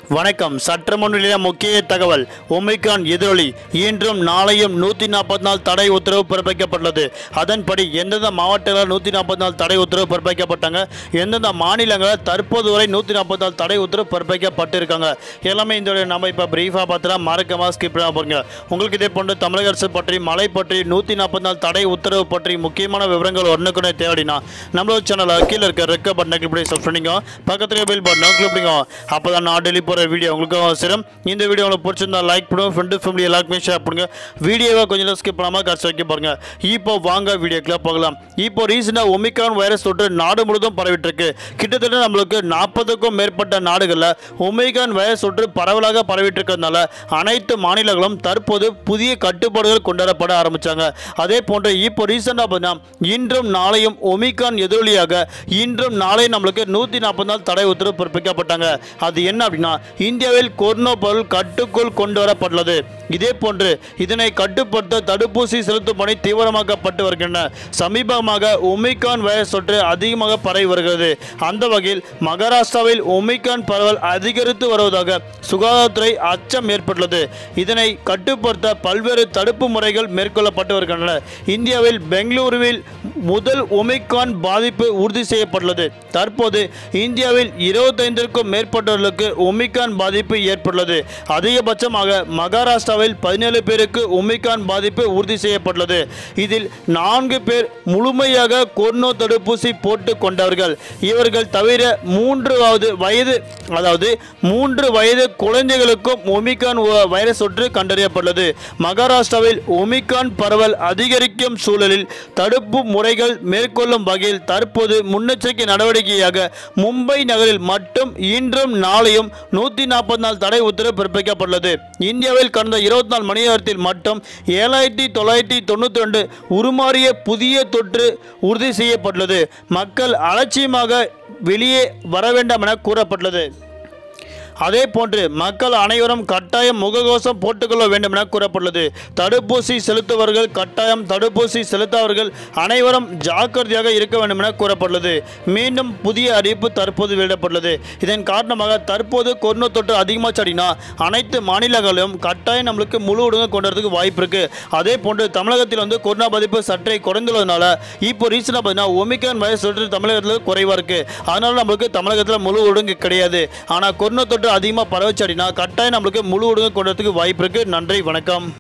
வணக்கம் சற்று முன்னிலைய முக்கிய தகவல் ஒமிக்ரான் எதிரொலி இன்றும் நாளையும் நூற்றி நாற்பத்தி நாலு தடை உத்தரவு பிறப்பிக்கப்பட்டுள்ளது அதன்படி எந்தெந்த மாவட்டங்களில் நூற்றி நாற்பத்தி நாலு தடை உத்தரவு பிறப்பிக்கப்பட்டாங்க எந்தெந்த மாநிலங்களில் தற்போது வரை நூற்றி நாற்பத்தி நாலு தடை உத்தரவு பிறப்பிக்கப்பட்டிருக்காங்க எல்லாமே இந்த video நம்ம இப்போ பிரீஃபாக பார்த்துலாம் மறக்காம ஸ்கிப் பண்ணாம பாருங்க உங்களுக்கு இதே போன்று தமிழக அரசு பற்றி மழை பற்றி நூற்றி நாற்பத்தி நாலு தடை உத்தரவு பற்றி முக்கியமான விவரங்கள் ஒன்றுக்குனே தேவைனா நம்மளோட சேனலை கீழே இருக்க ரெக்க பட்டனை கிளிக் பண்ணி சப்ஸ்கிரைப் பண்ணிக்கோ பக்கத்துல பெல் பட்டனை கிளிக் பண்ணிக்கோ அப்போ தான் நான் டெய்லி போகிற வீடியோ உங்களுக்கு அவசரம் இந்த வீடியோ உங்களுக்கு பிடிச்சிருந்தா லைக் பண்ணுங்க ஃப்ரெண்டு ஃபேமிலி எல்லாருக்குமே ஷேர் பண்ணுங்க வீடியோவை கொஞ்சம் ஸ்கிப் பண்ணாமல் கடைசி வரைக்கும் பாருங்க இப்போ வாங்க வீடியோக்குள்ள போகலாம் இப்போ ரீசெண்டாக ஒமிக்ரான் வைரஸ் தொற்று நாடு முழுவதும் பரவிட்டு இருக்கு கிட்டத்தட்ட நம்மளுக்கு நாற்பதுக்கும் மேற்பட்ட நாடுகளில் ஒமிக்ரான் வைரஸ் தொற்று பரவலாக பரவிட்டு இருக்கிறதுனால அனைத்து மாநிலங்களும் தற்போது புதிய கட்டுப்பாடுகள் கொண்டுவரப்பட ஆரம்பிச்சாங்க அதே போன்று இப்போ ரீசெண்டாக பார்த்தீங்கன்னா இன்றும் நாளையும் ஒமிக்ரான் எதிரொலியாக இன்றும் நாளையும் நம்மளுக்கு நூற்றி நாற்பது நாள் தடை உத்தரவு பிறப்பிக்கப்பட்டாங்க அது என்ன அப்படின்னா இந்தியாவில் கொரோனா பரவல் கட்டுக்குள் கொண்டு வரப்பட்டுள்ளது இதே போன்று இதனை கட்டுப்படுத்த தடுப்பூசி செலுத்தும் பணி தீவிரமாக்கப்பட்டு வருகின்றன சமீபமாக ஒமிக்ரான் வைரஸ் தொற்று அதிகமாக பரவி வருகிறது அந்த வகையில் மகாராஷ்டிராவில் ஒமிக்ரான் பரவல் அதிகரித்து வருவதாக சுகாதாரத்துறை அச்சம் ஏற்பட்டுள்ளது இதனை கட்டுப்படுத்த பல்வேறு தடுப்பு முறைகள் மேற்கொள்ளப்பட்டு வருகின்றன இந்தியாவில் பெங்களூருவில் முதல் ஒமிக்ரான் பாதிப்பு உறுதி செய்யப்பட்டுள்ளது தற்போது இந்தியாவில் இருபத்தைந்திற்கும் மேற்பட்டவர்களுக்கு ஒமிக்ரான் பாதிப்பு ஏற்பட்டுள்ளது அதிகபட்சமாக மகாராஷ்டிராவில் பதினேழு பேருக்கு ஒமிக்ரான் பாதிப்பு உறுதி செய்யப்பட்டுள்ளது இதில் நான்கு பேர் முழுமையாக கொரோனா தடுப்பூசி போட்டு கொண்டவர்கள் இவர்கள் தவிர மூன்றாவது வயது அதாவது மூன்று வயது குழந்தைகளுக்கும் ஒமிக்ரான் வ- வைரஸ் தொற்று கண்டறியப்பட்டுள்ளது மகாராஷ்டிராவில் ஒமிக்ரான் பரவல் அதிகரிக்கும் சூழலில் தடுப்பு முறைகள் மேற்கொள்ளும் வகையில் தற்போது முன்னெச்சரிக்கை நடவடிக்கையாக மும்பை நகரில் மட்டும் இன்றும் நாளையும் நூற்றி நாற்பத்தி நாலு தடை உத்தரவு பிறப்பிக்கப்பட்டுள்ளது இந்தியாவில் கடந்த இருபத்தி நாலு மணி நேரத்தில் மட்டும் ஏழாயிரத்தி தொள்ளாயிரத்தி தொண்ணூற்றி ரெண்டு உருமாறிய புதிய தொற்று உறுதி செய்யப்பட்டுள்ளது மக்கள் அலட்சியமாக வெளியே வர வேண்டாம் என கூறப்பட்டுள்ளது அதே போன்று மக்கள் அனைவரும் கட்டாயம் முகக்கவசம் போட்டுக்கொள்ள வேண்டும் என கூறப்பட்டுள்ளது தடுப்பூசி செலுத்துவர்கள் கட்டாயம் தடுப்பூசி செலுத்தாதவர்கள் அனைவரும் ஜாக்கிரதையாக இருக்க வேண்டும் என கூறப்பட்டுள்ளது மீண்டும் புதிய அறிவிப்பு தற்போது வெளியிடப்பட்டுள்ளது இதன் காரணமாக தற்போது கொரோனா தொற்று அதிகமாக சரினா அனைத்து மாநிலங்களிலும் கட்டாயம் நம்மளுக்கு முழு ஊடகம் கொண்டு வரதுக்கு வாய்ப்பு இருக்கு அதே போன்று தமிழகத்தில் வந்து கொரோனா பாதிப்பு சற்றே குறைந்துள்ளதுனால இப்போ ரீசனாக பார்த்தீங்கன்னா ஒமிக்ரான் வைரஸ் தொற்று தமிழகத்தில் குறைவாக இருக்கு அதனால நம்மளுக்கு தமிழகத்தில் முழு ஊடகம் கிடையாது ஆனால் கொரோனா தொற்று அதிகமாக பரவச்சு அப்படின்னா கட்டாயம் நம்மளுக்கு முழு ஊடகம் கொண்டு வரதுக்கு வாய்ப்பு இருக்கு நன்றி வணக்கம்